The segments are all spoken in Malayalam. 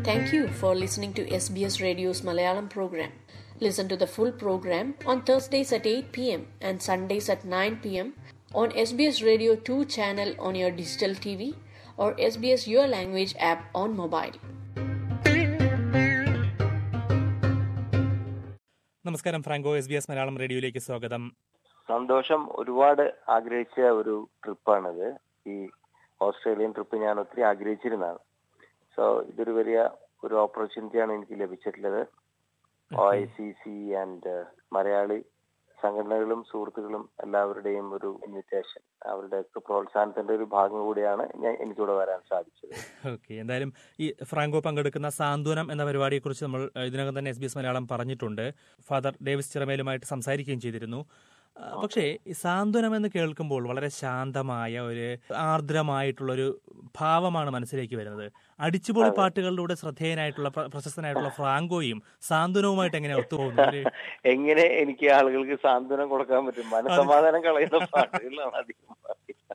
Thank you for listening to SBS Radio's Malayalam program. Listen to the full program on Thursdays at 8 pm and Sundays at 9 pm on SBS Radio 2 channel on your digital TV or SBS Your Language app on mobile. നമസ്കാരം Franco S B S Malayalam റേഡിയോയിലേക്ക് സ്വാഗതം സന്തോഷം ഒരുപാട് ആഗ്രഹിച്ച ഒരു ട്രിപ്പാണിത് ഈ ഓസ്ട്രേലിയൻ ട്രിപ്പ് ഞാൻ ഒത്തിരി ആഗ്രഹിച്ചിരുന്നതാണ് സോ ഇതൊരു വലിയ ഒരു ഓപ്പർച്യൂണിറ്റിയാണ് എനിക്ക് ലഭിച്ചിട്ടുള്ളത് O I C C and Malayali സംഘടനകളും സുഹൃത്തുക്കളും എല്ലാവരുടെയും ഒരു ഇൻവിറ്റേഷൻ അവരുടെ ഒക്കെ പ്രോത്സാഹനത്തിന്റെ ഒരു ഭാഗം കൂടിയാണ് ഞാൻ എനിക്കിവിടെ വരാൻ സാധിച്ചത് ഓക്കെ എന്തായാലും ഈ ഫ്രാങ്കോ പങ്കെടുക്കുന്ന സാന്ത്വനം എന്ന പരിപാടിയെക്കുറിച്ച് നമ്മൾ ഏഹ്, ഇതിനകം തന്നെ എസ് ബി എസ് മലയാളം പറഞ്ഞിട്ടുണ്ട് ഫാദർ ഡേവിസ് ചിറമേലുമായിട്ട് സംസാരിക്കുകയും ചെയ്തിരുന്നു ആ, പക്ഷേ ഈ സാന്ത്വനം എന്ന് കേൾക്കുമ്പോൾ വളരെ ശാന്തമായ ഒരു ആർദ്രമായിട്ടുള്ള ഒരു ഭാവമാണ് മനസ്സിലേക്ക് വരുന്നത് അടിച്ചുപൊളി പാട്ടുകളിലൂടെ ശ്രദ്ധേയനായിട്ടുള്ള പ്ര- പ്രശസ്തനായിട്ടുള്ള ഫ്രാങ്കോയും സാന്ത്വനവുമായിട്ട് എങ്ങനെ ഒത്തുപോകുന്നു ഒരു എങ്ങനെ എനിക്ക് ആളുകൾക്ക് സാന്ത്വനം കൊടുക്കാൻ പറ്റും മനസമാധാനം കളയുന്ന പാട്ടുകളാണ് അധികം പറയുക.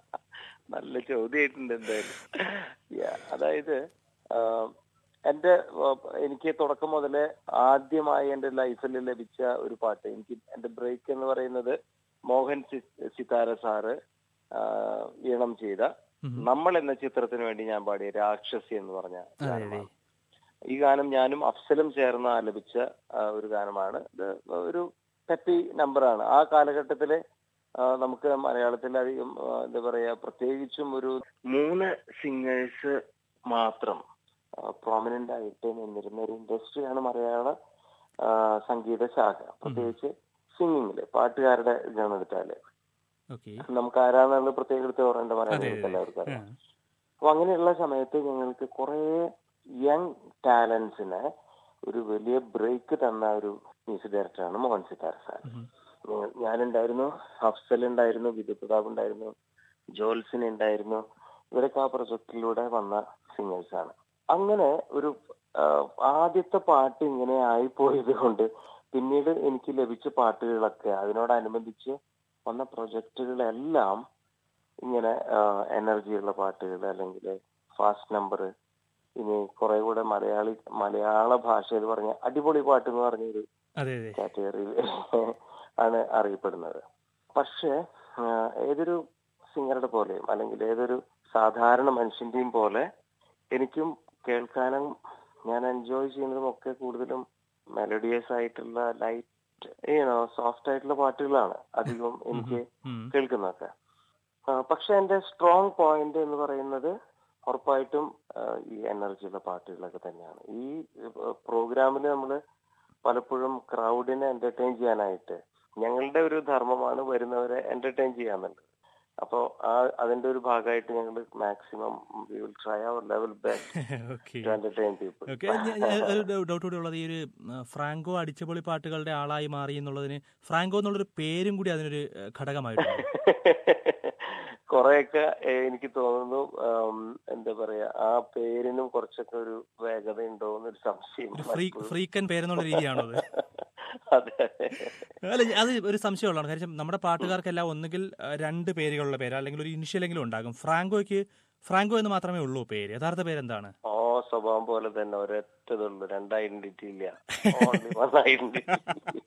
നല്ല ചോദ്യമായിട്ടുണ്ട് എന്തായാലും Yeah, അതായത് ആഹ്, എന്റെ ആഹ്, എനിക്ക് തുടക്കം മുതലേ ആദ്യമായി എന്റെ ലൈഫിൽ ലഭിച്ച ഒരു പാട്ട് എനിക്ക് എന്റെ ബ്രേക്ക് എന്ന് പറയുന്നത് മോഹൻ സി- സിതാര സാറ് ആഹ്, ഈണം ചെയ്ത നമ്മൾ എന്ന ചിത്രത്തിന് വേണ്ടി ഞാൻ പാടിയ രാക്ഷസി എന്ന് പറഞ്ഞ അതെ അതെ ഗാനമാണ് ഈ ഗാനം ഞാനും അഫ്സലും ചേർന്ന് ആലപിച്ച ആ, ഒരു ഗാനമാണ് ഇത് ഒരു പെപ്പി നമ്പറാണ് ആ കാലഘട്ടത്തില് ആ, നമുക്ക് മലയാളത്തിൽ അധികം ആ, എന്താ പറയാ പ്രത്യേകിച്ചും ഒരു മൂന്ന് സിംഗേഴ്സ് മാത്രം പ്രോമിനന്റ് ആയിട്ട് നിന്നിരുന്ന ഒരു ഇൻഡസ്ട്രിയാണ് മലയാള ആ, സംഗീത ശാഖ പ്രത്യേകിച്ച് സിംഗിങ്ങില് പാട്ടുകാരുടെ ഇതാണ് എടുത്താല് ഓക്കെ നമുക്ക് ആരാന്നുള്ള പ്രത്യേകം എടുത്ത് പറയേണ്ട അതെ മലയാളികൾക്ക് അതെ എല്ലാവർക്കും അറിയാം ആ. അപ്പൊ അങ്ങനെയുള്ള സമയത്ത് ഞങ്ങൾക്ക് കുറെ യങ് ടാലൻസിന് ഒരു വലിയ ബ്രേക്ക് തന്ന ഒരു മ്യൂസിക് ഡയറക്ടറാണ് മോഹൻ സിത്താര സാർ ഉം. ഞാൻ- ഞാനുണ്ടായിരുന്നു അഫ്സൽ ഉണ്ടായിരുന്നു വിധു പ്രതാപ് ഉണ്ടായിരുന്നു ജോൽസിൻ ഉണ്ടായിരുന്നു ഇവരൊക്കെ ആ പ്രൊജക്റ്റിലൂടെ വന്ന സിംഗേഴ്സ് ആണ് അങ്ങനെ ഒരു ആ, ആദ്യത്തെ പാട്ട് ഇങ്ങനെ ആയി പോയത് കൊണ്ട് പിന്നീട് എനിക്ക് ലഭിച്ച പാട്ടുകളൊക്കെ അതിനോടനുബന്ധിച്ച് വന്ന പ്രൊജക്റ്റുകളെല്ലാം ഇങ്ങനെ എനർജിയുള്ള പാട്ടുകൾ അല്ലെങ്കിൽ ഫാസ്റ്റ് നമ്പർ ഇനി കുറെ കൂടെ മലയാളി മലയാള ഭാഷയിൽ പറഞ്ഞ അടിപൊളി പാട്ട് എന്ന് പറഞ്ഞൊരു അതെ അതെ കാറ്റഗറിയിൽ ആണ് അറിയപ്പെടുന്നത് പക്ഷേ ആ, ഏതൊരു സിംഗറുടെ പോലെയും അല്ലെങ്കിൽ ഏതൊരു സാധാരണ മനുഷ്യന്റെയും പോലെ എനിക്കും കേൾക്കാനും ഞാൻ എൻജോയ് ചെയ്യുന്നതും ഒക്കെ കൂടുതലും മെലഡിയസ് ആയിട്ടുള്ള ലൈറ്റ് ഏനോ സോഫ്റ്റ് ആയിട്ടുള്ള പാട്ടുകളാണ് അധികം എനിക്ക് ഉം. കേൾക്കുന്നതൊക്കെ ആ, പക്ഷെ എന്റെ സ്ട്രോങ് പോയിന്റ് എന്ന് പറയുന്നത് ഉറപ്പായിട്ടും ആ, ഈ എനർജിയുള്ള പാട്ടുകളൊക്കെ തന്നെയാണ് ഈ പ്രോഗ്രാമിൽ നമ്മൾ പലപ്പോഴും ക്രൗഡിനെ എന്റർടൈൻ ചെയ്യാനായിട്ട് ഞങ്ങളുടെ ഒരു ധർമ്മമാണ് വരുന്നവരെ എന്റർടൈൻ ചെയ്യാന്നുള്ളത് അപ്പോ ആ അതിന്റെ ഒരു ഭാഗമായിട്ട് ഞങ്ങൾ maximum we will try our level best okay to entertain people okay ഒരു ഡൗട്ട് കൂടി ഉള്ളത് ഈ ഒരു ഉം, ഫ്രാങ്കോ അടിച്ചപൊളി പാട്ടുകളുടെ ആളായി മാറി എന്നുള്ളതിന് ഫ്രാങ്കോ എന്നുള്ളൊരു പേരും കൂടി അതിനൊരു ഏഹ്, ഘടകമായിട്ടുണ്ട് കൊറേയൊക്കെ ഏഹ്, എനിക്ക് തോന്നുന്നു ആം, എന്താ പറയാ ആ പേരിനും കുറച്ചൊക്കെ ഒരു വേഗത ഉണ്ടോ എന്നൊരു സംശയം ഒരു ഫ്രീ ഫ്രീക്കൻ പേരെന്നുള്ള രീതിയാണോ അത് അതെ അല്ല അത് ഒരു സംശയമുള്ളതാണ് കാര്യം നമ്മുടെ പാട്ടുകാർക്കെല്ലാം ഒന്നുകിൽ ഏഹ്, രണ്ട് പേരുകളുള്ള പേര് അല്ലെങ്കിൽ ഒരു ഇനിഷ്യലെങ്കിലും ഉണ്ടാകും ഫ്രാങ്കോയ്ക്ക് ഫ്രാങ്കോ എന്ന് മാത്രമേ ഉള്ളൂ പേര് യഥാർത്ഥ പേരെന്താണ് ഓ സ്വഭാവം പോലെ തന്നെ ഒരൊറ്റതുള്ളൂ രണ്ട് ഐഡന്റിറ്റി ഇല്ല Only one identity.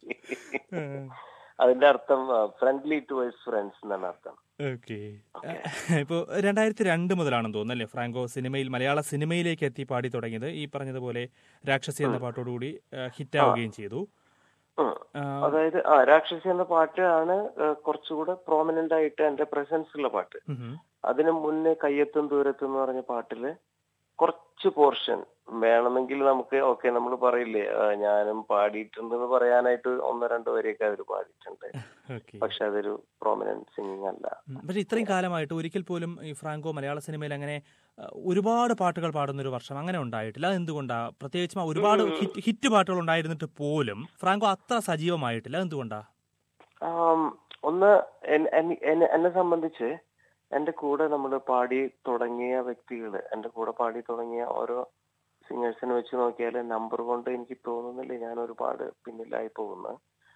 അതിന്റെ അർത്ഥം ഫ്രണ്ട്ലി ടുവേഴ്സ് ഫ്രണ്ട്സ് എന്നാണ് അർത്ഥം ഓക്കെ ഇപ്പോൾ രണ്ടായിരത്തി രണ്ട് മുതലാണെന്ന് തോന്നുന്നു അല്ലേ ഫ്രാങ്കോ സിനിമയിൽ മലയാള സിനിമയിലേക്ക് എത്തി പാടി തുടങ്ങിയത് ഈ പറഞ്ഞതുപോലെ രാക്ഷസി എന്ന പാട്ടോടുകൂടി ഹിറ്റാവുകയും ചെയ്തു ഉം. ആ, അതായത് ആ രാക്ഷസി എന്ന പാട്ടാണ് ഏഹ്, കുറച്ചുകൂടെ പ്രോമിനന്റ് ആയിട്ട് എന്റെ പ്രസൻസ് ഉള്ള പാട്ട് ഉം. അതിന് മുന്നേ കയ്യെത്തും ദൂരത്തും എന്ന് പറഞ്ഞ പാട്ടില് കുറച്ച് പോർഷൻ വേണമെങ്കിൽ നമുക്ക് ഓക്കെ നമ്മൾ പറയില്ലേ ആ, ഞാനും പാടിയിട്ടുണ്ടെന്ന് പറയാനായിട്ട് ഒന്നോ രണ്ടോ വരെയൊക്കെ അവർ പാടിയിട്ടുണ്ട് ഓക്കെ പക്ഷെ അതൊരു പ്രോമിനന്റ് സിംഗിങ് അല്ല ഉം. പക്ഷെ ഇത്രയും കാലമായിട്ട് ഒരിക്കൽ പോലും ഈ ഫ്രാങ്കോ മലയാള സിനിമയിൽ അങ്ങനെ ആ, ഒരുപാട് പാട്ടുകൾ പാടുന്ന ഒരു വർഷം അങ്ങനെ ഉണ്ടായിട്ടില്ല അത് എന്തുകൊണ്ടാ പ്രത്യേകിച്ചും ആ ഒരുപാട് ഹിറ്റ് ഹിറ്റ് പാട്ടുകൾ ഉണ്ടായിരുന്നിട്ട് പോലും ഫ്രാങ്കോ അത്ര സജീവമായിട്ടില്ല അത് എന്തുകൊണ്ടാ ആം, ഒന്ന് എൻ- എൻ- എന്നെ- എന്നെ സംബന്ധിച്ച് എന്റെ കൂടെ നമ്മൾ പാടി തുടങ്ങിയ വ്യക്തികൾ എന്റെ കൂടെ പാടി തുടങ്ങിയ ഓരോ സിംഗേഴ്സിനെ വെച്ച് നോക്കിയാൽ നമ്പർ കൊണ്ട് എനിക്ക് തോന്നുന്നില്ല ഞാൻ ഒരുപാട് പിന്നിലായി പോകുന്നു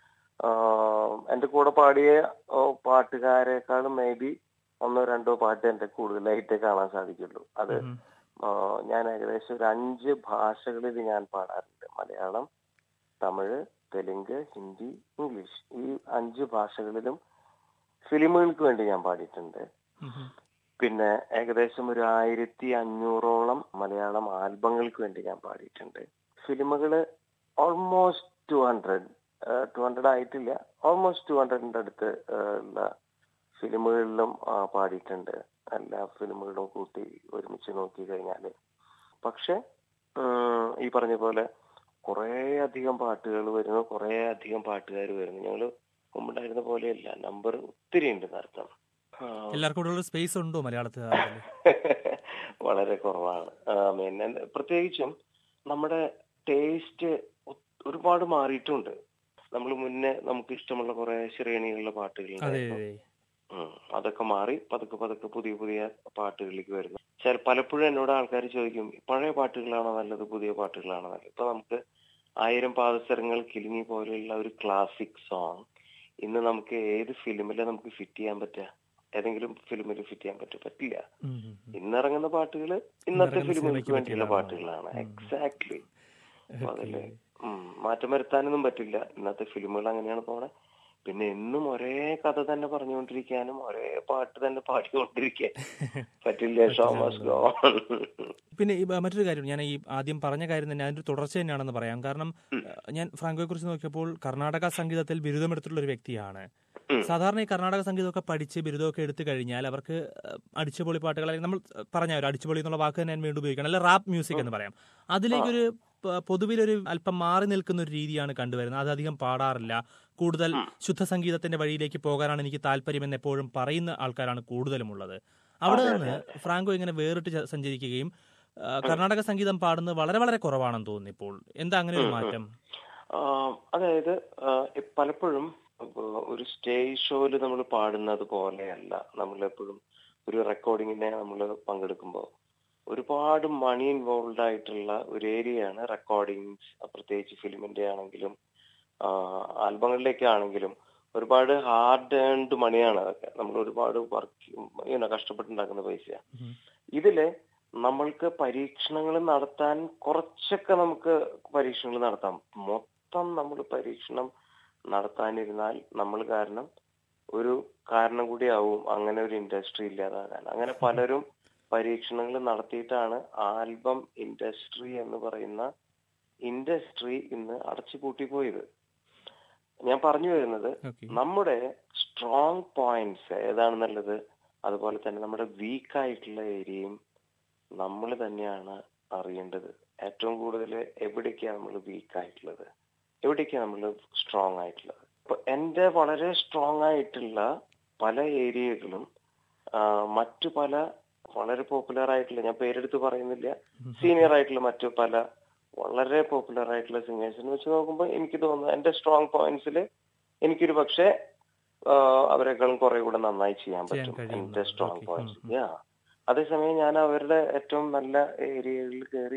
ആം, എന്റെ കൂടെ പാടിയ ഓ, പാട്ടുകാരെക്കാളും മേ ബി ഒന്നോ രണ്ടോ പാട്ട് എന്റെ കൂടുതലായിട്ട് കാണാൻ സാധിക്കുള്ളൂ അത് ഉം. ആ, ഞാൻ ഏകദേശം ഒരു അഞ്ച് ഭാഷകളിൽ ഞാൻ പാടാറുണ്ട് മലയാളം തമിഴ് തെലുങ്ക് ഹിന്ദി ഇംഗ്ലീഷ് ഈ അഞ്ച് ഭാഷകളിലും ഫിലിമുകൾക്ക് വേണ്ടി ഞാൻ പാടിയിട്ടുണ്ട് ഉം ഉം. പിന്നെ ഏകദേശം ഒരു ആയിരത്തി അഞ്ഞൂറോളം മലയാളം ആൽബങ്ങൾക്ക് വേണ്ടി ഞാൻ പാടിയിട്ടുണ്ട് ഫിലിമുകള് almost two hundred two hundred ആയിട്ടില്ല ഓൾമോസ്റ്റ് ടു ഹൺഡ്രഡിന്റെ അടുത്ത് ആ, ഉള്ള ഫിലിമുകളിലും ആ, പാടിയിട്ടുണ്ട് എല്ലാ ഫിലിമുകളും കൂട്ടി ഒരുമിച്ച് നോക്കി കഴിഞ്ഞാല് പക്ഷെ ഉം, ഈ പറഞ്ഞ പോലെ കുറേ അധികം പാട്ടുകൾ വരുന്നു കുറേ അധികം പാട്ടുകാർ വരുന്നു ഞങ്ങള് മുമ്പുണ്ടായിരുന്ന പോലെയല്ല നമ്പർ ഒത്തിരി ഉണ്ട് അർത്ഥം ആ, എല്ലാവർക്കും കൂടെ ഉള്ള സ്പേസ് ഉണ്ടോ മലയാളത്തിൽ വളരെ കുറവാണ് ആ, പിന്നെ പ്രത്യേകിച്ചും നമ്മുടെ ടേസ്റ്റ് ഒരുപാട് മാറിയിട്ടുണ്ട് നമ്മൾ മുന്നേ നമുക്ക് ഇഷ്ടമുള്ള കുറെ ശ്രേണികളുള്ള പാട്ടുകൾ അതെ ഉണ്ടായിരുന്നു. അതെ ഉം. അതൊക്കെ മാറി പതുക്കെ പതുക്കെ പുതിയ പുതിയ പാട്ടുകളിലേക്ക് വരുന്നു ചില പലപ്പോഴും എന്നോട് ആൾക്കാർ ചോദിക്കും പഴയ പാട്ടുകളാണോ നല്ലത് പുതിയ പാട്ടുകളാണോ നല്ലത് ഇപ്പൊ നമുക്ക് ആയിരം പാദസരങ്ങൾ കിലുങ്ങി പോലെയുള്ള ഒരു ക്ലാസിക് സോങ് ഇന്ന് നമുക്ക് ഏത് ഫിലിമിലെ നമുക്ക് ഫിറ്റ് ചെയ്യാൻ പറ്റുക ഏതെങ്കിലും ഫിലിമിൽ ഫിറ്റ് ചെയ്യാൻ പറ്റും പറ്റില്ല ഉം ഉം ഉം. ഇന്നിറങ്ങുന്ന പാട്ടുകൾ ഇന്നത്തെ ഇന്നിറങ്ങുന്ന ഫിലിമുകൾക്ക് സിനിമയ്ക്ക് വേണ്ടിയുള്ള പറ്റിയതാണ്. പാട്ടുകളാണ് ഉം. എക്സാക്ട്ലി അപ്പൊ Okay. അതില് ഉം, മാറ്റം വരുത്താനൊന്നും പറ്റില്ല ഇന്നത്തെ ഫിലിമുകൾ അങ്ങനെയാണ് പോണെ പിന്നെ എന്നും ഒരേ കഥ തന്നെ പറഞ്ഞുകൊണ്ടിരിക്കാനും ഒരേ പാട്ട് തന്നെ പാടിക്കൊണ്ടിരിക്കാൻ പറ്റില്ല ഷോ മസ്റ്റ് ഗോ പിന്നെ ഈ ബ- മറ്റൊരു കാര്യം ഞാൻ ഈ ആദ്യം പറഞ്ഞ കാര്യം തന്നെ അതിന്റെ ഒരു തുടർച്ച തന്നെയാണെന്ന് പറയാം കാരണം ഏഹ്, ഞാൻ ഫ്രാങ്കോയെ കുറിച്ച് നോക്കിയപ്പോൾ കർണാടക സംഗീതത്തിൽ ബിരുദമെടുത്തിട്ടുള്ള ഒരു വ്യക്തിയാണ് സാധാരണ ഈ കർണാടക സംഗീതമൊക്കെ പഠിച്ച് ബിരുദമൊക്കെ എടുത്തു കഴിഞ്ഞാൽ അവർക്ക് ഏഹ്, അടിച്ചുപൊളി പാട്ടുകൾ അല്ലെങ്കിൽ നമ്മൾ പറഞ്ഞ ഒരു അടിച്ചുപൊളി എന്നുള്ള വാക്ക് തന്നെ ഞാൻ വീണ്ടും ഉപയോഗിക്കണം അല്ല റാപ്പ് മ്യൂസിക് എന്ന് പറയാം അതിലേക്കൊരു പ- പൊതുവിലൊരു അല്പം മാറി നിൽക്കുന്ന ഒരു രീതിയാണ് കണ്ടുവരുന്നത് അത് അധികം പാടാറില്ല കൂടുതൽ ശുദ്ധ സംഗീതത്തിന്റെ വഴിയിലേക്ക് പോകാനാണ് എനിക്ക് താല്പര്യമെന്ന് എപ്പോഴും പറയുന്ന ആൾക്കാരാണ് കൂടുതലും ഉള്ളത് അവിടെ നിന്ന് ഫ്രാങ്കോ ഇങ്ങനെ വേറിട്ട് ച- സഞ്ചരിക്കുകയും ആ, കർണാടക സംഗീതം പാടുന്നത് വളരെ വളരെ കുറവാണെന്ന് തോന്നുന്നു ഇപ്പോൾ എന്താ അങ്ങനെ ഒരു മാറ്റം അതായത് ആ, ഇ- പലപ്പോഴും ഇപ്പൊ ഒരു സ്റ്റേജ് ഷോയിൽ നമ്മൾ പാടുന്നത് പോലെയല്ല നമ്മളെപ്പോഴും ഒരു റെക്കോർഡിങ്ങിനെ നമ്മൾ പങ്കെടുക്കുമ്പോൾ ഒരുപാട് മണി ഇൻവോൾവ് ആയിട്ടുള്ള ഒരു ഏരിയയാണ് റെക്കോർഡിങ്സ് പ്രത്യേകിച്ച് ഫിലിമിന്റെ ആണെങ്കിലും ആൽബങ്ങളിലേക്ക് ആണെങ്കിലും ഒരുപാട് ഹാർഡ് ഏൺഡ് മണിയാണ് അതൊക്കെ നമ്മൾ ഒരുപാട് വർക്ക് ഇങ്ങനെ കഷ്ടപ്പെട്ടുണ്ടാക്കുന്ന പൈസയാണ് ഉം. ഇതില് നമ്മൾക്ക് പരീക്ഷണങ്ങൾ നടത്താൻ കുറച്ചൊക്കെ നമുക്ക് പരീക്ഷണങ്ങൾ നടത്താം മൊത്തം നമ്മൾ പരീക്ഷണം നടത്താനിരുന്നാൽ നമ്മൾ കാരണം ഒരു കാരണം കൂടിയാവും അങ്ങനെ ഒരു ഇൻഡസ്ട്രി ഇല്ലാതാകാൻ അങ്ങനെ പലരും പരീക്ഷണങ്ങൾ നടത്തിയിട്ടാണ് ആൽബം ഇൻഡസ്ട്രി എന്ന് പറയുന്ന ഇൻഡസ്ട്രി ഇന്ന് അടച്ചുപൂട്ടി പോയത് ഞാൻ പറഞ്ഞു വരുന്നത് ഓക്കെ നമ്മുടെ സ്ട്രോങ് പോയിന്റ്സ് ഏതാണെന്നുള്ളത് അതുപോലെ തന്നെ നമ്മുടെ വീക്ക് ആയിട്ടുള്ള ഏരിയയും നമ്മൾ തന്നെയാണ് അറിയേണ്ടത് ഏറ്റവും കൂടുതൽ എവിടേക്കാണ് നമ്മൾ വീക്ക് ആയിട്ടുള്ളത് എവിടേക്കാണ് നമ്മൾ സ്ട്രോങ് ആയിട്ടുള്ളത് അപ്പൊ എന്റെ വളരെ സ്ട്രോങ് ആയിട്ടുള്ള പല ഏരിയകളും ആ, മറ്റു പല വളരെ പോപ്പുലർ ആയിട്ടുള്ള ഞാൻ പേരെടുത്ത് പറയുന്നില്ല സീനിയർ ആയിട്ടുള്ള മറ്റു പല വളരെ പോപ്പുലർ ആയിട്ടുള്ള സിംഗേഴ്സിനെ വെച്ച് നോക്കുമ്പോൾ എനിക്ക് തോന്നുന്നു എന്റെ സ്ട്രോങ് പോയിന്റ്സിൽ എനിക്കൊരു പക്ഷേ ആ, അവരെക്കാളും കുറെ കൂടെ നന്നായി ചെയ്യാൻ ചെയ്യാൻ പറ്റും കഴിയും. എന്റെ സ്ട്രോങ് Okay. പോയിന്റ്സ് ഉം, ഉം. യാ അതേസമയം ഞാൻ അവരുടെ ഏറ്റവും നല്ല ഏരിയകളിൽ കയറി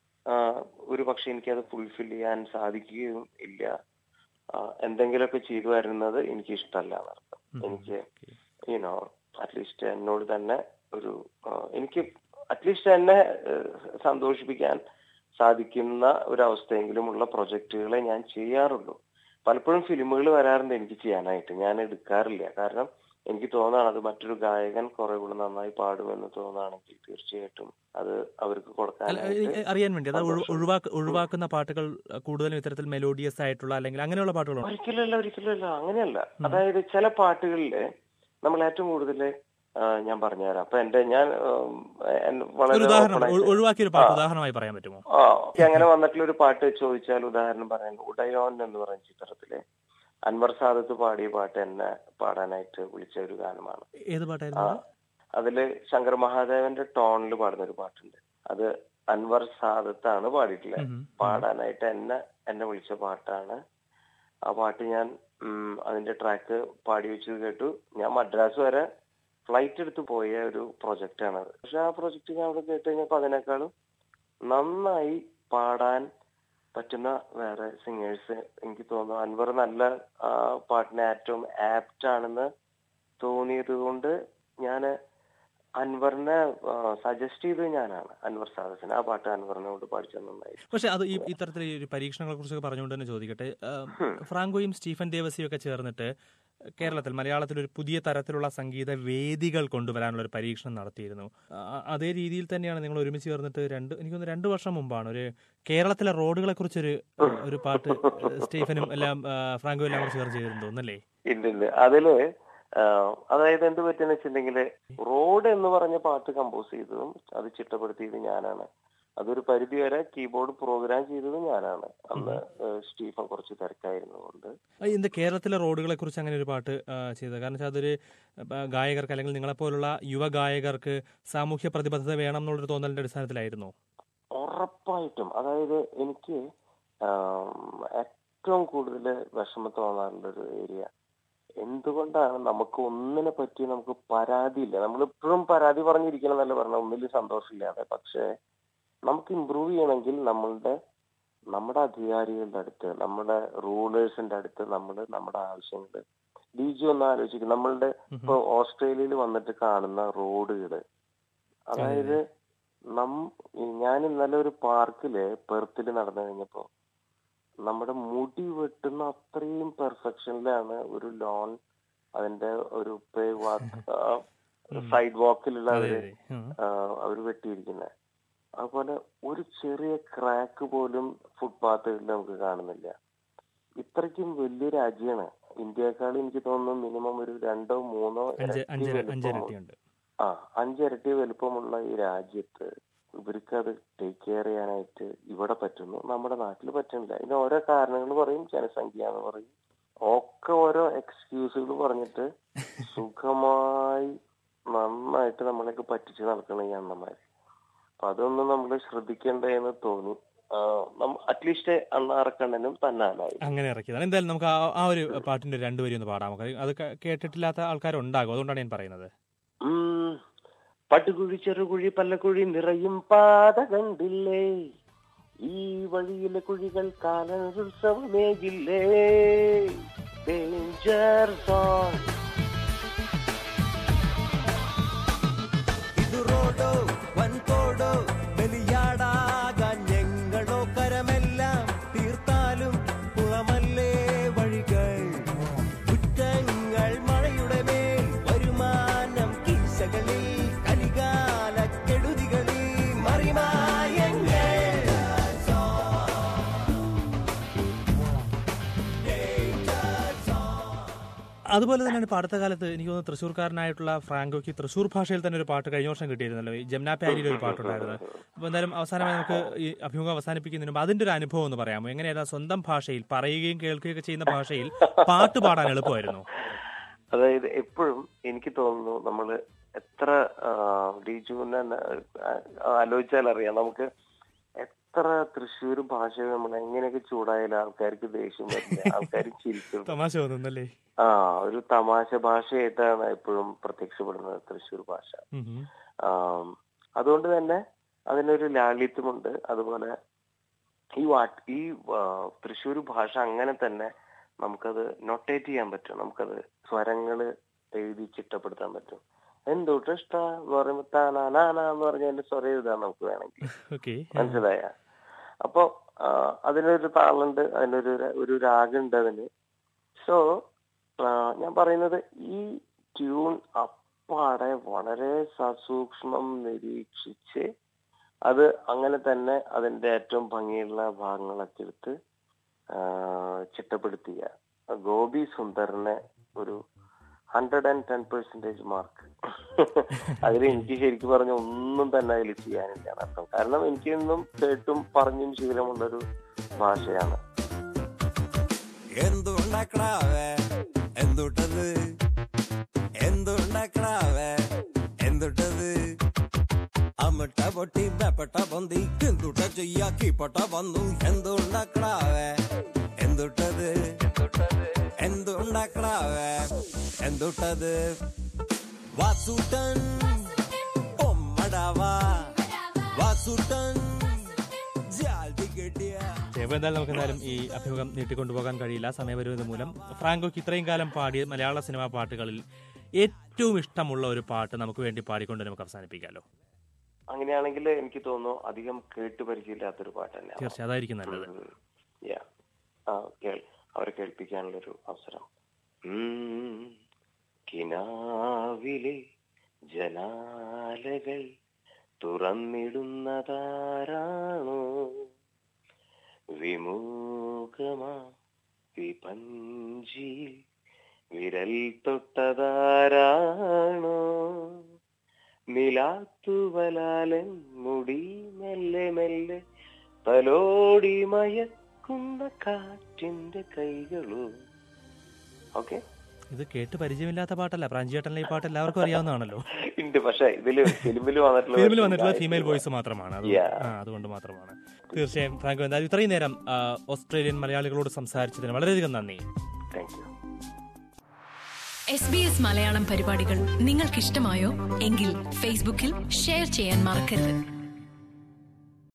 ഒരു പക്ഷെ എനിക്കത് ഫുൾഫിൽ ചെയ്യാൻ സാധിക്കുകയും ഇല്ല ആ, എന്തെങ്കിലുമൊക്കെ ചെയ്തു വരുന്നത് എനിക്ക് ഇഷ്ടമല്ല എന്നർത്ഥം ഉം. എനിക്ക് Okay. യുനോ അറ്റ്ലീസ്റ്റ് എന്നോട് തന്നെ ഒരു ആ, എനിക്ക് അറ്റ്ലീസ്റ്റ് എന്നെ ഏഹ്, സന്തോഷിപ്പിക്കാൻ സാധിക്കുന്ന ഒരു അവസ്ഥയെങ്കിലും ഉള്ള പ്രൊജക്ടുകളെ ഞാൻ ചെയ്യാറുള്ളൂ പലപ്പോഴും ഫിലിമുകൾ വരാറുണ്ട് എനിക്ക് ചെയ്യാനായിട്ട് ഞാൻ എടുക്കാറില്ല കാരണം എനിക്ക് തോന്നുകയാണ് അത് മറ്റൊരു ഗായകൻ കുറെ കൂടെ നന്നായി പാടുമെന്ന് തോന്നുകയാണെങ്കിൽ തീർച്ചയായിട്ടും അത് അവർക്ക് അല്ല, കൊടുക്കാനായിട്ട് എനിക്ക് അറിയാൻ വേണ്ടി അത് ഒഴി- സന്തോഷം. ഒഴിവാക്ക ഒഴിവാക്കുന്ന പാട്ടുകൾ കൂടുതലും ഇത്തരത്തിൽ മെലോഡിയസ് ആയിട്ടുള്ള അല്ലെങ്കിൽ അങ്ങനെയുള്ള പാട്ടുകളുണ്ട് ഒരിക്കലല്ല ഒരിക്കലല്ല അങ്ങനെയല്ല അതായത് ചില പാട്ടുകളില് നമ്മൾ ഏറ്റവും കൂടുതൽ ഞാൻ പറഞ്ഞുതരാം അപ്പൊ എന്റെ ഞാൻ ഉം, എൻ- ഒരു വളരെ ഉദാഹരണം open ഒ- ആയിട്ട് ഒഴിവാക്കിയ ഒരു പാട്ട് ആ. ഉദാഹരണമായി പറയാൻ പറ്റുമോ ആ എനിക്ക് അങ്ങനെ വന്നിട്ടുള്ള ഒരു പാട്ട് ചോദിച്ചാൽ ഉദാഹരണം പറയാൻ ഉടയോൻ എന്ന് പറയുന്ന ചിത്രത്തില് അൻവർ സാദത്ത് പാടിയ പാട്ട് എന്നെ പാടാനായിട്ട് വിളിച്ച ഒരു ഗാനമാണ് ഏത് ആ പാട്ടായിരുന്നു അത്? അതില് ശങ്കർ മഹാദേവന്റെ ടോണിൽ പാടുന്ന ഒരു പാട്ടുണ്ട് അത് അൻവർ സാദത്താണ് പാടിയിട്ടുള്ളത് ഉം, ഉം. പാടാനായിട്ട് എന്നെ എന്നെ വിളിച്ച പാട്ടാണ് ആ പാട്ട് ഞാൻ ഉം, അതിന്റെ ട്രാക്ക് പാടി വെച്ചത് കേട്ടു ഞാൻ മദ്രാസ് വരെ ഫ്ലൈറ്റ് എടുത്ത് പോയ ഒരു പ്രൊജക്റ്റ് ആണത് പക്ഷെ ആ പ്രൊജക്ട് ഞാൻ അവിടെ കേട്ട് കഴിഞ്ഞപ്പോ അതിനേക്കാളും നന്നായി പാടാൻ പറ്റുന്ന വേറെ സിംഗേഴ്സ് എനിക്ക് തോന്നുന്നു അൻവർ നല്ല ആ, പാട്ടിന് ഏറ്റവും ആപ്റ്റ് ആണെന്ന് തോന്നിയത് കൊണ്ട് ഞാൻ അൻവറിനെ സജസ്റ്റ് ചെയ്തത് ഞാനാണ് അൻവർ സാദസിന് ആ പാട്ട് അൻവറിനോട് പാടിച്ചത് നന്നായിരുന്നു പക്ഷെ അത് ഈ ഇത്തരത്തിൽ ഈ ഒരു പരീക്ഷണങ്ങളെ കുറിച്ചൊക്കെ പറഞ്ഞുകൊണ്ട് തന്നെ ചോദിക്കട്ടെ ആ, ഫ്രാങ്കോയും സ്റ്റീഫൻ ദേവസിയും ഒക്കെ ചേർന്നിട്ട് കേരളത്തിൽ മലയാളത്തിൽ ഒരു പുതിയ തരത്തിലുള്ള സംഗീത വേദികൾ കൊണ്ടുവരാനുള്ള ഒരു പരീക്ഷണം നടത്തിയിരുന്നു ആ, അതേ രീതിയിൽ തന്നെയാണ് നിങ്ങൾ ഒരുമിച്ച് ചേർന്നിട്ട് രണ്ട് എനിക്കൊന്ന് രണ്ട് വർഷം മുമ്പാണ് ഒരു കേരളത്തിലെ റോഡുകളെ കുറിച്ചൊരു ഒരു പാട്ട് സ്റ്റീഫനും എല്ലാം ആ, ഫ്രാങ്കോയും എല്ലാം കൂടെ ചേർന്ന് ചെയ്തിരുന്നു ഒന്നല്ലേ ഇല്ല ഇല്ല അതില് ആ, അതായത് എന്ത് പറ്റുന്ന വെച്ചിട്ടുണ്ടെങ്കിൽ റോഡ് എന്ന് പറഞ്ഞ പാട്ട് കമ്പോസ് ചെയ്തതും അത് ചിട്ടപ്പെടുത്തിയത് ഞാനാണ് അതൊരു പരിധി വരെ കീബോർഡ് പ്രോഗ്രാം ചെയ്തത് ഞാനാണ് അന്ന് ആ, സ്റ്റീഫൻ കുറച്ച് തിരക്കായിരുന്നുകൊണ്ട് ആ, എന്താ കേരളത്തിലെ റോഡുകളെ കുറിച്ച് അങ്ങനെ ഒരു പാട്ട് ആ, ചെയ്തത് കാരണം വെച്ചാൽ അതൊരു ആ, ഗായകർക്ക് അല്ലെങ്കിൽ നിങ്ങളെപ്പോലുള്ള യുവ ഗായകർക്ക് സാമൂഹ്യ പ്രതിബദ്ധത വേണം എന്നുള്ളൊരു തോന്നലിന്റെ അടിസ്ഥാനത്തിലായിരുന്നു ഉറപ്പായിട്ടും അതായത് എനിക്ക് ആം, ഏറ്റവും കൂടുതൽ വിഷമം തോന്നാറുള്ള ഒരു ഏരിയ എന്തുകൊണ്ടാണ് നമുക്ക് ഒന്നിനെ പറ്റി നമുക്ക് പരാതിയില്ല നമ്മൾ ഇപ്പോഴും പരാതി പറഞ്ഞിരിക്കണം എന്നല്ല പറഞ്ഞ ഒന്നിലും സന്തോഷമില്ലാതെ പക്ഷേ നമുക്ക് ഇമ്പ്രൂവ് ചെയ്യണമെങ്കിൽ നമ്മളുടെ നമ്മുടെ അധികാരികളുടെ അടുത്ത് നമ്മുടെ റൂളേഴ്സിന്റെ അടുത്ത് നമ്മൾ നമ്മുടെ ആവശ്യങ്ങൾ ഡി ജി ഒന്ന് ആലോചിക്കും നമ്മളുടെ ഇപ്പൊ ഓസ്ട്രേലിയയിൽ വന്നിട്ട് കാണുന്ന റോഡുകള് അതായത് നം ഞാൻ ഇന്നലെ ഒരു പാർക്കില് പെർത്തിൽ നടന്നു കഴിഞ്ഞപ്പോ നമ്മുടെ മുടി വെട്ടുന്ന അത്രയും പെർഫെക്ഷനിലാണ് ഒരു ലോൺ അതിന്റെ ഒരു പേ വാക്ക് സൈഡ് വാക്കിലുള്ള അതെ അവര് അതെ ഉം. അവർ വെട്ടിയിരിക്കുന്നത് അതുപോലെ ഒരു ചെറിയ ക്രാക്ക് പോലും ഫുട്പാത്തുകളിൽ നമുക്ക് കാണുന്നില്ല ഇത്രയ്ക്കും വലിയ രാജ്യമാണ് ഇന്ത്യയെക്കാൾ എനിക്ക് തോന്നുന്നു മിനിമം ഒരു രണ്ടോ മൂന്നോ അഞ്ച് ഇരട്ടി അഞ്ചര വലുപ്പം അഞ്ചിരട്ടിയുണ്ട് ആ അഞ്ചിരട്ടി വലുപ്പമുള്ള ഈ രാജ്യത്ത് ഇവർക്ക് അത് ടേക്ക് കെയർ ചെയ്യാനായിട്ട് ഇവിടെ പറ്റുന്നു നമ്മുടെ നാട്ടിൽ പറ്റുന്നില്ല ഇതിന് ഓരോ കാരണങ്ങൾ പറയും ജനസംഖ്യ എന്ന് പറയും ഒക്കെ ഓരോ എക്സ്ക്യൂസുകൾ പറഞ്ഞിട്ട് സുഖമായി നന്നായിട്ട് നമ്മളെയൊക്കെ പറ്റിച്ച് നടക്കണം ഈ അണ്ണന്മാര് അപ്പൊ അതൊന്നും നമ്മൾ ശ്രദ്ധിക്കേണ്ടതെന്ന് തോന്നി അറ്റ്ലീസ്റ്റ് അണ്ണാറക്കണ്ണനും തന്നാലായി അങ്ങനെ ഇറക്കിയതാണ് എന്തായാലും നമുക്ക് ആ ആ ഒരു പാട്ടിന്റെ രണ്ടുപേരും ഒന്ന് പാടാം നമുക്ക് അത് ക- കേട്ടിട്ടില്ലാത്ത ആൾക്കാരുണ്ടാകും അതുകൊണ്ടാണ് ഞാൻ പറയുന്നത് ഉം. പട്ടുകുഴി ചെറുകുഴി പല്ലക്കുഴി നിറയും പാത കണ്ടില്ലേ ഈ വഴിയിലെ കുഴികൾ കാലോത്സവമേകില്ലേ ഡേഞ്ചർ സോൺ ഇത് റോഡോ വൻതോടോ ബലിയാടാകാൻ ഞങ്ങളോ കരമെല്ലാം തീർത്താലും പുറമല്ലേ വഴികൾ കുറ്റങ്ങൾ മഴയുടെ മേൽ വരുമാനം കീശകളിൽ കലികാല കെടുതികളിൽ മറിമായങ്ങൾ അതുപോലെ തന്നെയാണ് ഇപ്പൊ അടുത്ത കാലത്ത് എനിക്ക് തോന്നുന്നു തൃശ്ശൂർക്കാരനായിട്ടുള്ള ഫ്രാങ്കോയ്ക്ക് തൃശ്ശൂർ ഭാഷയിൽ തന്നെ ഒരു പാട്ട് കഴിഞ്ഞ വർഷം കിട്ടിയിരുന്നല്ലോ ഈ ജംന പാരിയിൽ ഒരു പാട്ടുണ്ടായിരുന്നു അപ്പൊ എന്തായാലും അവസാനമായി നമുക്ക് ഈ അഭിമുഖം അവസാനിപ്പിക്കുന്നതിന് മുമ്പ് അതിന്റെ ഒരു അനുഭവം ഒന്ന് പറയാമോ എങ്ങനെയാ സ്വന്തം ഭാഷയിൽ പറയുകയും കേൾക്കുകയും ഒക്കെ ചെയ്യുന്ന ഭാഷയിൽ പാട്ട് പാടാൻ എളുപ്പമായിരുന്നു അതായത് എപ്പോഴും എനിക്ക് തോന്നുന്നു നമ്മൾ എത്ര ഡിജുവിനെ ആലോചിച്ചാൽ അറിയാം നമുക്ക് എത്ര തൃശ്ശൂർ ഭാഷ നമ്മൾ എങ്ങനെയൊക്കെ ചൂടായാലും ആൾക്കാർക്ക് ദേഷ്യം വരില്ല ആൾക്കാർ ചിരിക്കും തമാശ തോന്നുന്നല്ലേ ആ ഒരു തമാശ ഭാഷയായിട്ടാണ് എപ്പോഴും പ്രത്യക്ഷപ്പെടുന്നത് തൃശ്ശൂർ ഭാഷ ഉം ഉം. ആം, അതുകൊണ്ട് തന്നെ അതിനൊരു ലാളിത്യമുണ്ട് അതുപോലെ ഈ വാട്ട് ഈ തൃശ്ശൂർ ഭാഷ അങ്ങനെ തന്നെ നമുക്കത് നൊട്ടേറ്റ് ചെയ്യാൻ പറ്റും നമുക്കത് സ്വരങ്ങള് എഴുതി ചിട്ടപ്പെടുത്താൻ പറ്റും എന്തുട്ട് ഇഷ്ട എന്ന് പറയുമ്പോ താനാനാന എന്ന് പറഞ്ഞ അതിന്റെ സ്വരം എഴുതാൻ നമുക്ക് വേണമെങ്കിൽ ഓക്കെ മനസ്സിലായ അപ്പൊ ആ, അതിനൊരു താളുണ്ട് അതിനൊരു ര- ഒരു രാഗമുണ്ട് അതിന് സോ ഞാൻ പറയുന്നത് ഈ ട്യൂൺ അപ്പാടെ വളരെ സസൂക്ഷ്മം നിരീക്ഷിച്ച് അത് അങ്ങനെ തന്നെ അതിന്റെ ഏറ്റവും ഭംഗിയുള്ള ഭാഗങ്ങളൊക്കെ എടുത്ത് ആ, ചിട്ടപ്പെടുത്തിയ ഗോപി സുന്ദറിനെ ഒരു hundred and ten percentage mark അതിൽ എനിക്ക് ശരിക്കും പറഞ്ഞ ഒന്നും തന്നെ അതിൽ ചെയ്യാനില്ല അർത്ഥം കാരണം എനിക്ക് ഇന്നും കേട്ടും പറഞ്ഞും ശീലമുള്ളൊരു ഭാഷയാണ് എന്തുണ്ടാക്കണാവേ എന്തുട്ടത് എന്തുണ്ടാക്കണാവേ എന്തുട്ടത് അമ്മട്ട പൊട്ടി ബെപ്പട്ട പൊന്തി എന്തുട്ട ചെയ്യാക്കി പൊട്ട വന്നു എന്തുണ്ടാക്കണാവേ എന്തുട്ടത് എന്തുണ്ടാക്കണാവേ എന്തുട്ടത് വാസുട്ടൻ ഒമ്മടാവാ വാസുട്ടൻ ജാൽതി കെട്ടിയ അപ്പോൾ എന്തായാലും നമുക്ക് എന്തായാലും ഈ അഭിമുഖം നീട്ടിക്കൊണ്ടുപോകാൻ കഴിയില്ല സമയപരിമിതി മൂലം ഫ്രാങ്കോയ്ക്ക് ഇത്രയും കാലം പാടിയ മലയാള സിനിമാ പാട്ടുകളിൽ ഏറ്റവും ഇഷ്ടമുള്ള ഒരു പാട്ട് നമുക്ക് വേണ്ടി പാടിക്കൊണ്ട് നമുക്ക് അവസാനിപ്പിക്കാമല്ലോ അങ്ങനെയാണെങ്കിൽ എനിക്ക് തോന്നുന്നു അധികം കേട്ട് പരിചയമില്ലാത്തൊരു പാട്ട് തന്നെയാണ് തീർച്ചയായും അതായിരിക്കും നല്ലത് യാ ആ കേൾ അവരെ കേൾപ്പിക്കാനുള്ളൊരു അവസരം ഉം. കിനാവിലെ ജനാലകൾ തുറന്നിടുന്നതാരാണോ വിമുഖമാ വിപഞ്ചിയിൽ വിരൽ തൊട്ടതാരാണോ നിലാത്തുവലാലൻ മുടി മെല്ലെ മെല്ലെ തലോടി മയക്കുന്ന കാറ്റിന്റെ കൈകളോ ഓക്കെ ഇത് കേട്ട് പരിചയമില്ലാത്ത പാട്ടല്ല പ്രാഞ്ചിയേട്ടനിലെ ഈ പാട്ട് എല്ലാവർക്കും അറിയാവുന്നതാണല്ലോ ഉണ്ട് പക്ഷെ ഇതില് ഫിലിമിൽ വന്നിട്ടുള്ള ഫിലിമിൽ വന്നിട്ടുള്ള ഫീമെയിൽ വോയിസ് മാത്രമാണ് അത് Yeah. ആ, അതുകൊണ്ട് മാത്രമാണ് തീർച്ചയായും ഫ്രാങ്കോ എന്തായാലും ഇത്രയും നേരം ആ, ഓസ്ട്രേലിയൻ മലയാളികളോട് സംസാരിച്ചതിന് വളരെയധികം നന്ദി thank you S B S Malayalam പരിപാടികൾ നിങ്ങൾക്കിഷ്ടമായോ എങ്കിൽ ഫേസ്ബുക്കിൽ ഷെയർ ചെയ്യാൻ മറക്കരുത്